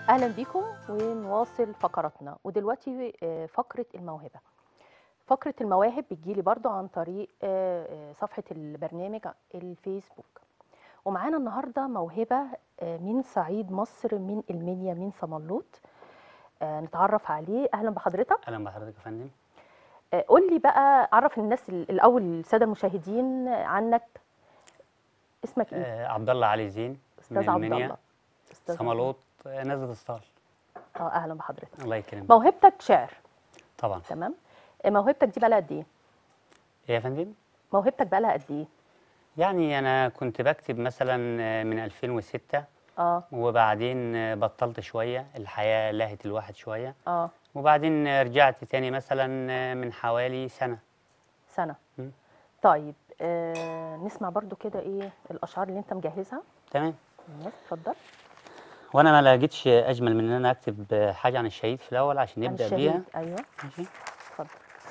اهلا بيكم ونواصل فقراتنا ودلوقتي آه، فقره الموهبه فقره المواهب بتجيلي برضو عن طريق آه، آه، صفحه البرنامج الفيسبوك ومعانا النهارده موهبه آه، من صعيد مصر من المنيا من صملوط آه، نتعرف عليه اهلا بحضرتك اهلا بحضرتك يا فندم آه، قول لي بقى عرف الناس ال- الاول الساده المشاهدين عنك اسمك ايه آه عبد الله علي زين استاذ عبد المنيا، الله استاذ عبد صمالوط آه نزلة الصال الله. اه اهلا بحضرتك الله يكرمك موهبتك شعر طبعا تمام آه، موهبتك دي بقى لها قد ايه إيه يا فندم موهبتك بقى لها قد ايه يعني انا كنت بكتب مثلا آه، من 2006 اه وبعدين آه، بطلت شويه الحياه لهت الواحد شويه اه وبعدين آه، رجعت تاني مثلا آه، من حوالي سنه سنه مم. طيب آه نسمع برضو كده ايه الاشعار اللي انت مجهزها تمام الناس اتفضل وانا ما لقيتش اجمل من ان انا اكتب آه، حاجه عن الشهيد في الاول عشان عن نبدا الشهيد. بيها ايوه ماشي اتفضل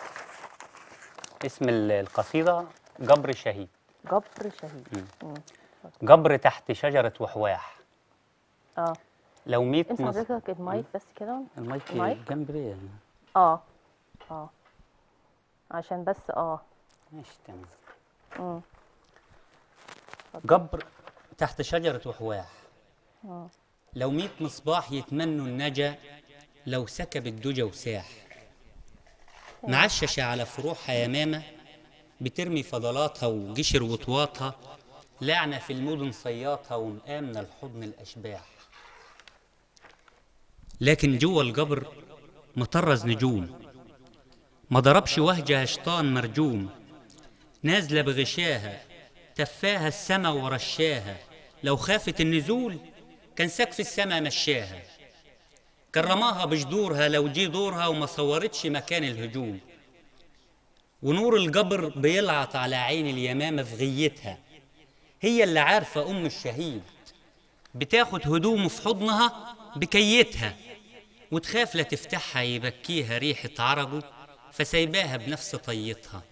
اسم ال- القصيده جبر الشهيد جبر شهيد مم. مم. جبر تحت شجره وحواح اه لو 100 امسك مص... حضرتك المايك بس كده المايك المايك؟ جنب ليه اه اه عشان بس اه ماشي تمام مم. جبر تحت شجرة وحواح آه. لو ميت مصباح يتمنوا النجا لو سكب الدجى وساح معششة على فروعها يمامة بترمي فضلاتها وجشر وطواطها لعنة في المدن صياطها ومآمنة الحضن الأشباح لكن جوه الجبر مطرز نجوم ما ضربش وهجها شيطان مرجوم نازلة بغشاها تفاها السما ورشاها لو خافت النزول كان سقف السما مشاها كرماها بجدورها لو جه دورها وما صورتش مكان الهجوم ونور الجبر بيلعط على عين اليمامة في غيتها هي اللي عارفة أم الشهيد بتاخد هدومه في حضنها بكيتها وتخاف لا تفتحها يبكيها ريحة عرجه فسايباها بنفس طيتها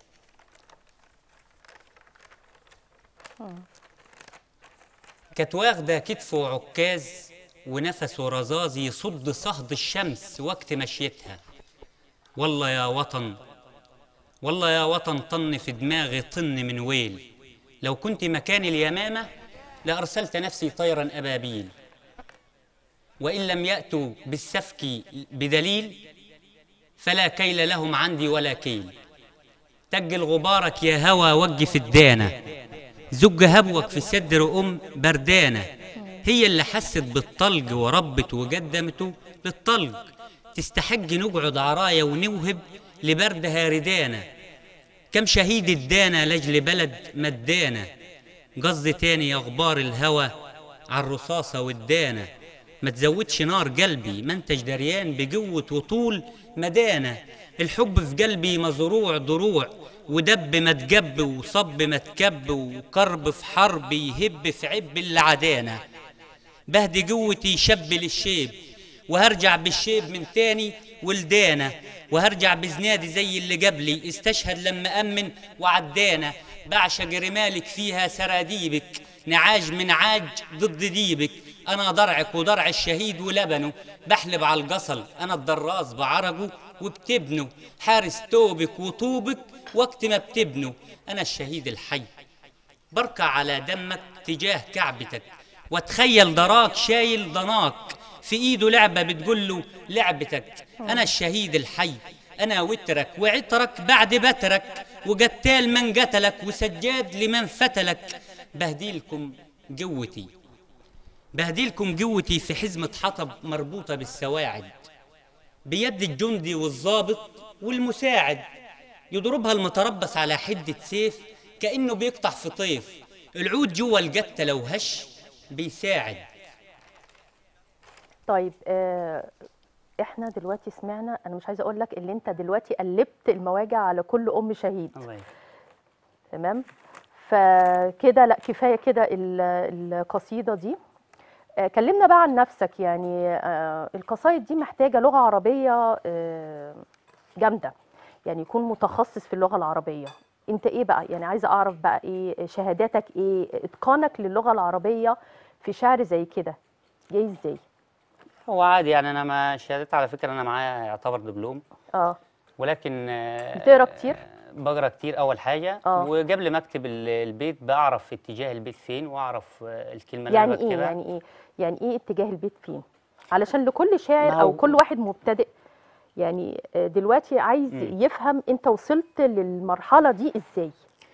كانت واخدة كتفه عكاز ونفسه رزاز يصد صهد الشمس وقت مشيتها والله يا وطن والله يا وطن طن في دماغي طن من ويل لو كنت مكان اليمامة لأرسلت نفسي طيرا أبابيل وإن لم يأتوا بالسفك بدليل فلا كيل لهم عندي ولا كيل تجل غبارك يا هوى وقف الدانة زج هبوك في صدر أم بردانة هي اللي حست بالطلج وربت وقدمته للطلج تستحج نقعد عرايا ونوهب لبردها ردانة كم شهيد ادانا لاجل بلد مدانا قصد تاني يا غبار الهوى عالرصاصة والدانة ما تزودش نار قلبي ما انتش دريان بجوة وطول مدانة الحب في قلبي مزروع ضروع ودب ما تجب وصب ما تكب وكرب في حرب يهب في عب العدانة بهدي جوتي شب للشيب وهرجع بالشيب من تاني ولدانة وهرجع بزنادي زي اللي قبلي استشهد لما أمن وعدانا بعشق رمالك فيها سراديبك نعاج من عاج ضد ديبك أنا ضرعك وضرع الشهيد ولبنه بحلب على القصل أنا الدراس بعرجه وبتبنه حارس توبك وطوبك وقت ما بتبنه أنا الشهيد الحي بركع على دمك تجاه كعبتك وتخيل دراك شايل ضناك في ايده لعبة بتقول له لعبتك انا الشهيد الحي انا وترك وعطرك بعد بترك وقتال من قتلك وسجاد لمن فتلك بهديلكم جوتي بهديلكم جوتي في حزمة حطب مربوطة بالسواعد بيد الجندي والضابط والمساعد يضربها المتربص على حدة سيف كأنه بيقطع في طيف العود جوه الجتة لو هش بيساعد طيب آه احنا دلوقتي سمعنا انا مش عايزه اقول لك اللي انت دلوقتي قلبت المواجع على كل ام شهيد الله يكرمك. تمام فكده لا كفايه كده ال- القصيده دي آه، كلمنا بقى عن نفسك يعني آه، القصايد دي محتاجه لغه عربيه آه، جامده يعني يكون متخصص في اللغه العربيه انت ايه بقى يعني عايزه اعرف بقى ايه شهاداتك ايه اتقانك للغه العربيه في شعر زي كده جاي ازاي هو عادي يعني انا ما شهادات على فكره انا معايا يعتبر دبلوم اه ولكن آه، بتقرا كتير؟ بقرا كتير اول حاجه آه. وقبل ما اكتب ال- البيت بعرف اتجاه البيت فين واعرف آه، الكلمه اللي يعني انا ايه بكتبها يعني ايه يعني ايه اتجاه البيت فين علشان لكل شاعر ما او هو- كل واحد مبتدئ يعني آه، دلوقتي عايز مم. يفهم انت وصلت للمرحله دي ازاي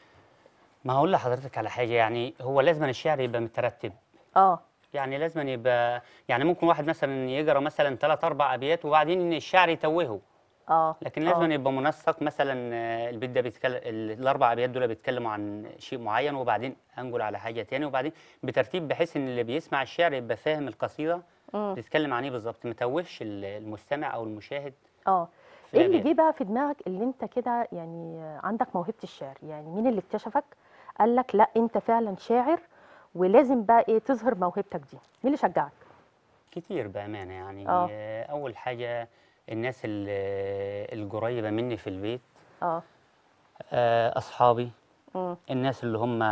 ما هقول لحضرتك على حاجه يعني هو لازم الشعر يبقى مترتب اه يعني لازم يبقى يعني ممكن واحد مثلا يقرا مثلا ثلاث اربع ابيات وبعدين الشعر يتوهه اه لكن لازم آه. يبقى منسق مثلا آه، البيت ده بيتكلم الاربع ابيات دول بيتكلموا عن شيء معين وبعدين انقل على حاجه تاني وبعدين بترتيب بحيث ان اللي بيسمع الشعر يبقى فاهم القصيده مم. بتتكلم عن ايه بالظبط ما توهش ال- المستمع او المشاهد اه في ايه اللي الأبيات. جه بقى في دماغك اللي انت كده يعني عندك موهبه الشعر يعني مين اللي اكتشفك قال لك لا انت فعلا شاعر ولازم بقى ايه تظهر موهبتك دي مين اللي شجعك كتير بامانه يعني آه. آه، اول حاجه الناس ال- القريبه مني في البيت اه آه، اصحابي مم. الناس اللي هم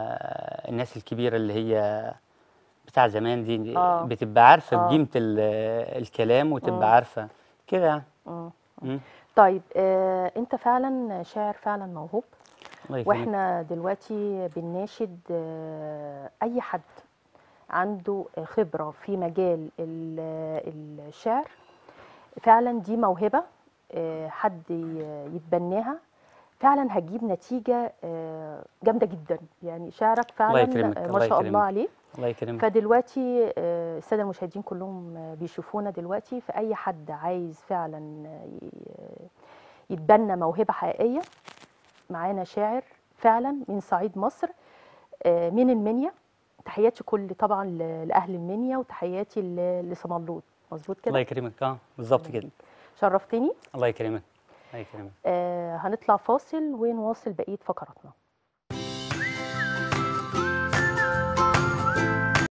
الناس الكبيره اللي هي بتاع زمان دي آه. بتبقى عارفه آه. بقيمه ال- الكلام وتبقى مم. عارفه كده يعني. مم. مم. طيب آه انت فعلا شاعر فعلا موهوب الله يكرمك. واحنا دلوقتي بنناشد آه، اي حد عنده خبرة في مجال ال- الشعر فعلا دي موهبة آه، حد ي- يتبناها فعلا هتجيب نتيجة آه، جامدة جدا يعني شعرك فعلا يكرمك، آه، الله ما شاء الله يكرمك. عليه الله يكرمك فدلوقتي آه، الساده المشاهدين كلهم آه، بيشوفونا دلوقتي فاي حد عايز فعلا آه، ي- يتبنى موهبه حقيقيه معانا شاعر فعلا من صعيد مصر آه، من المنيا تحياتي كل طبعا ل- لاهل المنيا وتحياتي ل- لصملوط مظبوط الله كده يكرمك اه بالظبط كده شرفتني الله يكرمك الله يكرمك آه، هنطلع فاصل ونواصل بقيه فقراتنا